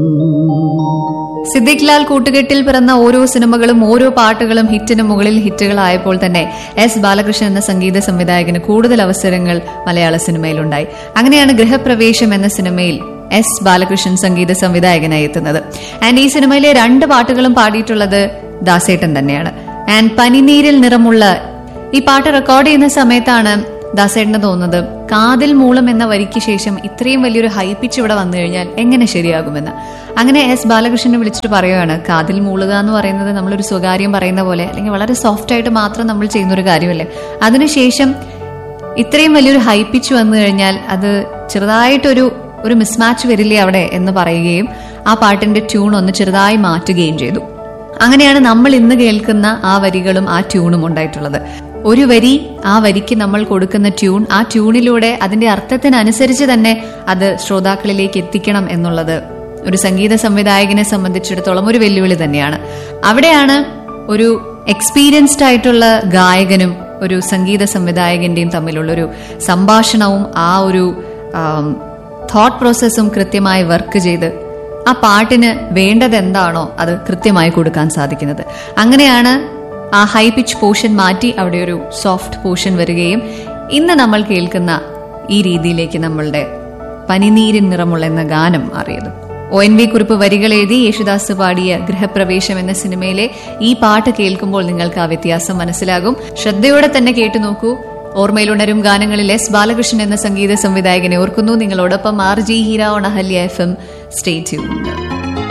സിദ്ദിഖ് ലാൽ കൂട്ടുകെട്ടിൽ പിറന്ന ഓരോ സിനിമകളും ഓരോ പാട്ടുകളും ഹിറ്റിന് മുകളിൽ ഹിറ്റുകളായപ്പോൾ തന്നെ എസ് ബാലകൃഷ്ണൻ എന്ന സംഗീത സംവിധായകന് കൂടുതൽ അവസരങ്ങൾ മലയാള സിനിമയിലുണ്ടായി അങ്ങനെയാണ് ഗൃഹപ്രവേശം എന്ന സിനിമയിൽ എസ് ബാലകൃഷ്ണൻ സംഗീത സംവിധായകനായി എത്തുന്നത് ആൻഡ് ഈ സിനിമയിലെ രണ്ട് പാട്ടുകളും പാടിയിട്ടുള്ളത് ദാസേട്ടൻ തന്നെയാണ് ആൻഡ് പനിനീരിൽ നിറമുള്ള ഈ പാട്ട് റെക്കോർഡ് ചെയ്യുന്ന സമയത്താണ് ദാസേട്ടന് തോന്നുന്നത് കാതിൽ മൂളം എന്ന വരിക്ക് ശേഷം ഇത്രയും വലിയൊരു ഹൈപ്പിച്ച് ഇവിടെ വന്നു കഴിഞ്ഞാൽ എങ്ങനെ ശരിയാകുമെന്ന് അങ്ങനെ എസ് ബാലകൃഷ്ണനെ വിളിച്ചിട്ട് പറയുകയാണ് കാതിൽ മൂളുക എന്ന് പറയുന്നത് നമ്മളൊരു സ്വകാര്യം പറയുന്ന പോലെ അല്ലെങ്കിൽ വളരെ സോഫ്റ്റ് ആയിട്ട് മാത്രം നമ്മൾ ചെയ്യുന്ന ഒരു കാര്യമല്ലേ അതിനുശേഷം ഇത്രയും വലിയൊരു ഹൈപ്പിച്ച് വന്നു കഴിഞ്ഞാൽ അത് ചെറുതായിട്ടൊരു ഒരു മിസ്മാച്ച് വരില്ലേ അവിടെ എന്ന് പറയുകയും ആ പാട്ടിന്റെ ട്യൂൺ ഒന്ന് ചെറുതായി മാറ്റുകയും ചെയ്തു അങ്ങനെയാണ് നമ്മൾ ഇന്ന് കേൾക്കുന്ന ആ വരികളും ആ ട്യൂണും ഉണ്ടായിട്ടുള്ളത് ഒരു വരി ആ വരിക്ക് നമ്മൾ കൊടുക്കുന്ന ട്യൂൺ ആ ട്യൂണിലൂടെ അതിന്റെ അർത്ഥത്തിനനുസരിച്ച് തന്നെ അത് ശ്രോതാക്കളിലേക്ക് എത്തിക്കണം എന്നുള്ളത് ഒരു സംഗീത സംവിധായകനെ സംബന്ധിച്ചിടത്തോളം ഒരു വെല്ലുവിളി തന്നെയാണ് അവിടെയാണ് ഒരു എക്സ്പീരിയൻസ്ഡ് ആയിട്ടുള്ള ഗായകനും ഒരു സംഗീത സംവിധായകന്റെയും തമ്മിലുള്ള ഒരു സംഭാഷണവും ആ ഒരു തോട്ട് പ്രോസസ്സും കൃത്യമായി വർക്ക് ചെയ്ത് ആ പാട്ടിന് വേണ്ടത് എന്താണോ അത് കൃത്യമായി കൊടുക്കാൻ സാധിക്കുന്നത് അങ്ങനെയാണ് ആ ഹൈ പിച്ച് പോർഷൻ മാറ്റി അവിടെ ഒരു സോഫ്റ്റ് പോർഷൻ വരികയും ഇന്ന് നമ്മൾ കേൾക്കുന്ന ഈ രീതിയിലേക്ക് നമ്മളുടെ പനിനീരിൻ നിറമുള്ള എന്ന ഗാനം മാറിയത് ഒ എൻ വി കുറിപ്പ് വരികൾ എഴുതി യേശുദാസ് പാടിയ ഗൃഹപ്രവേശം എന്ന സിനിമയിലെ ഈ പാട്ട് കേൾക്കുമ്പോൾ നിങ്ങൾക്ക് ആ വ്യത്യാസം മനസ്സിലാകും ശ്രദ്ധയോടെ തന്നെ കേട്ടു നോക്കൂ ഓർമ്മയിലുണരും ഗാനങ്ങളിൽ എസ് ബാലകൃഷ്ണൻ എന്ന സംഗീത സംവിധായകനെ ഓർക്കുന്നു നിങ്ങളോടൊപ്പം R G Heera on Ahalya F M stay tuned